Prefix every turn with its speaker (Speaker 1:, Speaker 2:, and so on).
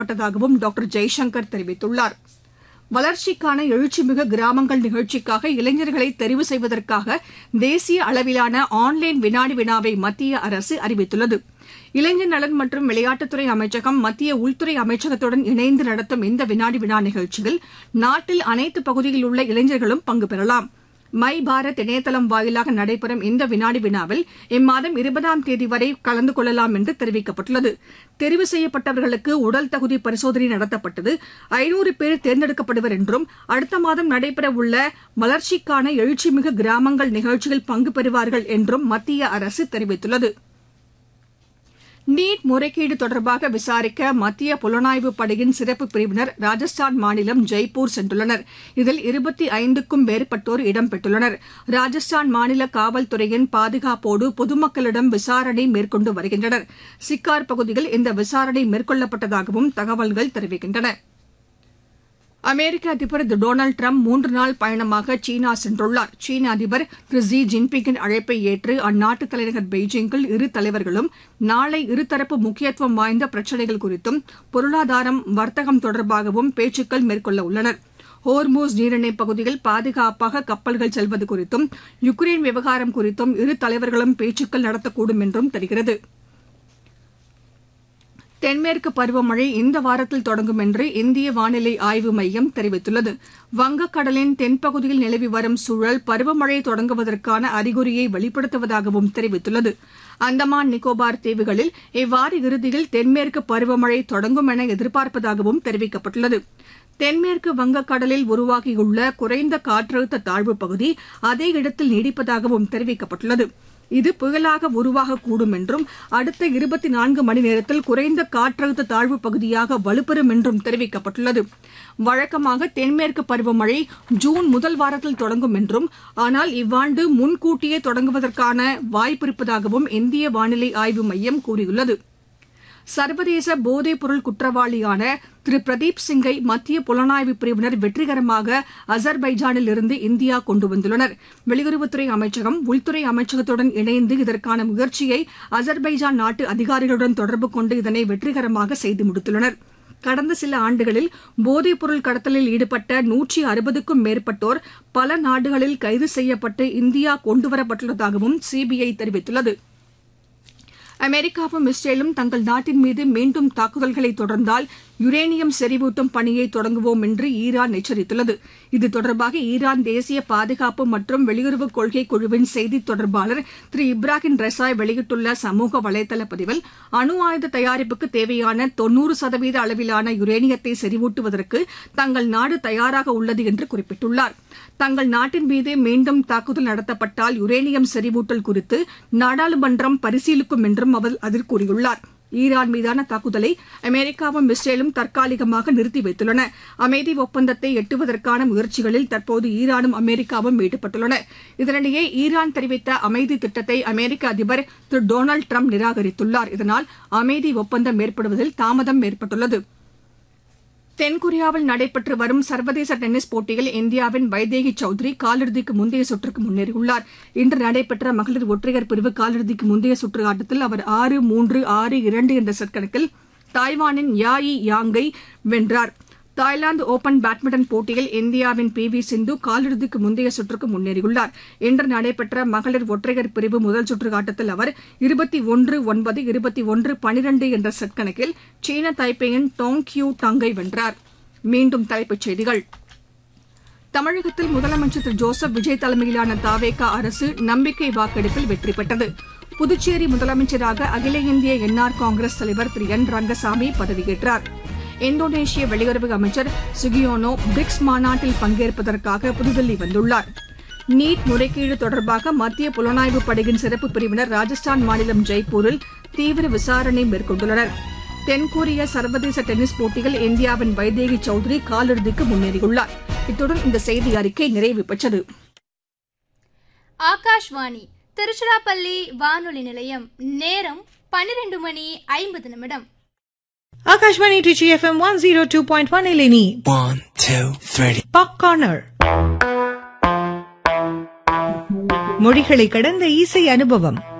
Speaker 1: பட்டதாகவும் doctor Jaishankar தெரிவித்துள்ளார் வளர்ச்சிக்கான எழுச்சிமிகு கிராமங்கள் நிகழ்ச்சிக்காக இளைஞர்களை தெரிவு செய்வதற்காக தேசிய அளவிலான ஆன்லைன் வினாடி வினாவை மத்திய அரசு அறிவித்துள்ளது இளைஞர் நலன் மற்றும் விளையாட்டுத்துறை அமைச்சகம் மத்திய உள்துறை அமைச்சகத்துடன் இணைந்து நடத்தும் இந்த வினாடி வினா நிகழ்ச்சியில் நாட்டில் அனைத்து பகுதியில் உள்ள இளைஞர்களும் பங்கு பெறலாம் மை பாரத் இணையதளம் வாயிலாக நடைபெறும் இந்த வினாடி வினாவில் இம்மாதம் இருபதாம் தேதி வரை கலந்து கொள்ளலாம் என்று தெரிவிக்கப்பட்டுள்ளது தெரிவு செய்யப்பட்டவர்களுக்கு உடல் தகுதி பரிசோதனை நடத்தப்பட்டது ஐநூறு பேர் தேர்ந்தெடுக்கப்படுவர் என்றும் அடுத்த மாதம் நடைபெறவுள்ள வளர்ச்சிக்கான எழுச்சிமிகு கிராமங்கள் நிகழ்ச்சியில் பங்கு பெறுவார்கள் என்றும் மத்திய அரசு தெரிவித்துள்ளது நீட் முறைகேடு தொடர்பாக விசாரிக்க மத்திய புலனாய்வு படையின் சிறப்பு பிரிவினர் ராஜஸ்தான் மாநிலம் ஜெய்ப்பூர் சென்றுள்ளனர் இதில் இருபத்தி ஐந்துக்கும் மேற்பட்டோர் இடம்பெற்றுள்ளனர் ராஜஸ்தான் மாநில காவல்துறையின் பாதுகாப்போடு பொதுமக்களிடம் விசாரணை மேற்கொண்டு வருகின்றனர் சிக்கார் பகுதியில் இந்த விசாரணை மேற்கொள்ளப்பட்டதாகவும் தகவல்கள் தெரிவிக்கின்றன அமெரிக்க அதிபர் திரு டொனால்டு டிரம்ப் மூன்று நாள் பயணமாக சீனா சென்றுள்ளார் சீன அதிபர் திரு ஜி ஜின்பிங்கின் அழைப்பை ஏற்று அந்நாட்டு தலைநகர் பெய்ஜிங்கில் இரு தலைவர்களும் நாளை இருதரப்பு முக்கியத்துவம் வாய்ந்த பிரச்சினைகள் குறித்தும் பொருளாதாரம் வர்த்தகம் தொடர்பாகவும் பேச்சுக்கள் மேற்கொள்ள உள்ளனர் ஹோர்மூஸ் நீரிணை பகுதியில் பாதுகாப்பாக கப்பல்கள் செல்வது குறித்தும் யுக்ரைன் விவகாரம் குறித்தும் இரு தலைவர்களும் பேச்சுக்கள் நடத்தக்கூடும் என்றும் தெரிகிறது தென்மேற்கு பருவமழை இந்த வாரத்தில் தொடங்கும் என்று இந்திய வானிலை ஆய்வு மையம் தெரிவித்துள்ளது வங்கக்கடலின் தென்பகுதியில் நிலவி வரும் சூழல் பருவமழை தொடங்குவதற்கான அறிகுறியை வெளிப்படுத்துவதாகவும் தெரிவித்துள்ளது அந்தமான் நிக்கோபார் தீவுகளில் இவ்வார இறுதியில் தென்மேற்கு பருவமழை தொடங்கும் என எதிர்பார்ப்பதாகவும் தெரிவிக்கப்பட்டுள்ளது தென்மேற்கு வங்கக்கடலில் உருவாகியுள்ள குறைந்த காற்றழுத்த தாழ்வுப் பகுதி அதே இடத்தில் நீடிப்பதாகவும் தெரிவிக்கப்பட்டுள்ளது இது புயலாக உருவாகக்கூடும் என்றும் அடுத்த இருபத்தி நான்கு மணி நேரத்தில் குறைந்த காற்றழுத்த தாழ்வு பகுதியாக வலுப்பெறும் என்றும் தெரிவிக்கப்பட்டுள்ளது வழக்கமாக தென்மேற்கு பருவமழை ஜூன் முதல் வாரத்தில் தொடங்கும் என்றும் ஆனால் இவ்வாண்டு முன்கூட்டியே தொடங்குவதற்கான வாய்ப்பிருப்பதாகவும் இந்திய வானிலை ஆய்வு மையம் கூறியுள்ளது சர்வதேச போதைப்பொருள் குற்றவாளியான திரு பிரதீப் சிங்கை மத்திய புலனாய்வு பிரிவினர் வெற்றிகரமாக அசர்பைஜானில் இருந்து இந்தியா கொண்டு வந்துள்ளனர் வெளியுறவுத்துறை அமைச்சகம் உள்துறை அமைச்சகத்துடன் இணைந்து இதற்கான முயற்சியை அசர்பைஜான் நாட்டு அதிகாரிகளுடன் தொடர்பு கொண்டு இதனை வெற்றிகரமாக செய்து முடித்துள்ளனர் கடந்த சில ஆண்டுகளில் போதைப்பொருள் கடத்தலில் ஈடுபட்ட நூற்றி அறுபதுக்கும் மேற்பட்டோர் பல நாடுகளில் கைது செய்யப்பட்டு இந்தியா கொண்டுவரப்பட்டுள்ளதாகவும் சிபிஐ தெரிவித்துள்ளது அமெரிக்காவும் இஸ்ரேலும் தங்கள் நாட்டின் மீது மீண்டும் தாக்குதல்களை தொடர்ந்தால் யுரேனியம் செறிவூட்டும் பணியை தொடங்குவோம் என்று ஈரான் எச்சரித்துள்ளது இது தொடர்பாக ஈரான் தேசிய பாதுகாப்பு மற்றும் வெளியுறவு கொள்கை குழுவின் செய்தித் தொடர்பாளர் திரு இப்ராஹிம் ரெசாய் வெளியிட்டுள்ள சமூக வலைதள பதிவில் அணு ஆயுத தயாரிப்புக்கு தேவையான தொன்னூறு சதவீத அளவிலான யுரேனியத்தை செறிவூட்டுவதற்கு தங்கள் நாடு தயாராக உள்ளது என்று குறிப்பிட்டுள்ளார் தங்கள் நாட்டின் மீது மீண்டும் தாக்குதல் நடத்தப்பட்டால் யுரேனியம் செறிவூட்டல் குறித்து நாடாளுமன்றம் பரிசீலிக்கும் என்றும் அவர் அதில் கூறியுள்ளார் ஈரான் மீதான தாக்குதலை அமெரிக்காவும் இஸ்ரேலும் தற்காலிகமாக நிறுத்தி வைத்துள்ளன அமைதி ஒப்பந்தத்தை எட்டுவதற்கான முயற்சிகளில் தற்போது ஈரானும் அமெரிக்காவும் ஈடுபட்டுள்ளன இதனிடையே ஈரான் தெரிவித்த அமைதி திட்டத்தை அமெரிக்க அதிபர் திரு டொனால்டு டிரம்ப் நிராகரித்துள்ளார் இதனால் அமைதி ஒப்பந்தம் ஏற்படுவதில் தாமதம் ஏற்பட்டுள்ளது தென்கொரியாவில் நடைபெற்று வரும் சர்வதேச டென்னிஸ் போட்டியில் இந்தியாவின் வைதேகி சௌத்ரி காலிறுதிக்கு முந்தைய சுற்றுக்கு முன்னேறியுள்ளார் இன்று நடைபெற்ற மகளிர் ஒற்றையர் பிரிவு காலிறுதிக்கு முந்தைய சுற்று ஆட்டத்தில் அவர் ஆறு மூன்று ஆறு இரண்டு என்ற செட் கணக்கில் தாய்வானின் யாயி யாங்கை வென்றார் தாய்லாந்து ஓபன் பேட்மிண்டன் போட்டியில் இந்தியாவின் பி வி சிந்து காலிறுதிக்கு முந்தைய சுற்றுக்கு முன்னேறியுள்ளார் இன்று நடைபெற்ற மகளிர் ஒற்றையர் பிரிவு முதல் சுற்று ஆட்டத்தில் அவர் இருபத்தி ஒன்று ஒன்பது இருபத்தி ஒன்று பனிரெண்டு என்ற செட் கணக்கில் சீன தைப்பேயின் டோங் கியூ டங்கை வென்றார் மீண்டும் தலைப்புச் செய்திகள் தமிழகத்தில் முதலமைச்சர் திரு ஜோசப் விஜய் தலைமையிலான தாவேகா அரசு நம்பிக்கை வாக்கெடுப்பில் வெற்றி பெற்றது புதுச்சேரி முதலமைச்சராக அகில இந்திய என்ஆர் காங்கிரஸ் தலைவர் திரு என் ரங்கசாமி பதவியேற்றார் இந்தோனேஷிய வெளியுறவு அமைச்சர் சுகியோனோ பிரிக்ஸ் மாநாட்டில் பங்கேற்பதற்காக புதுதில்லி வந்துள்ளார் நீட் முறைகேடு தொடர்பாக மத்திய புலனாய்வு படையின் சிறப்பு பிரிவினர் ராஜஸ்தான் மாநிலம் ஜெய்ப்பூரில் தீவிர விசாரணை மேற்கொண்டுள்ளனர் தென்கொரிய சர்வதேச டென்னிஸ் போட்டியில் இந்தியாவின் வைதேகி சௌத்ரி காலிறுதிக்கு முன்னேறியுள்ளார் இத்துடன் இந்த செய்தி அறிக்கை நிறைவு பெற்றது
Speaker 2: ஆகாஷ்வாணி திருச்சிராப்பள்ளி வானொலி நிலையம் நேரம் பன்னிரண்டு மணி ஐம்பது நிமிடம்
Speaker 3: Akashvani Trichy FM one zero two point one ಇಲ್ಲಿ ನೀ
Speaker 4: One, two, three.
Speaker 3: Pop corner மொழிகளை கடந்த இசை அனுபவம்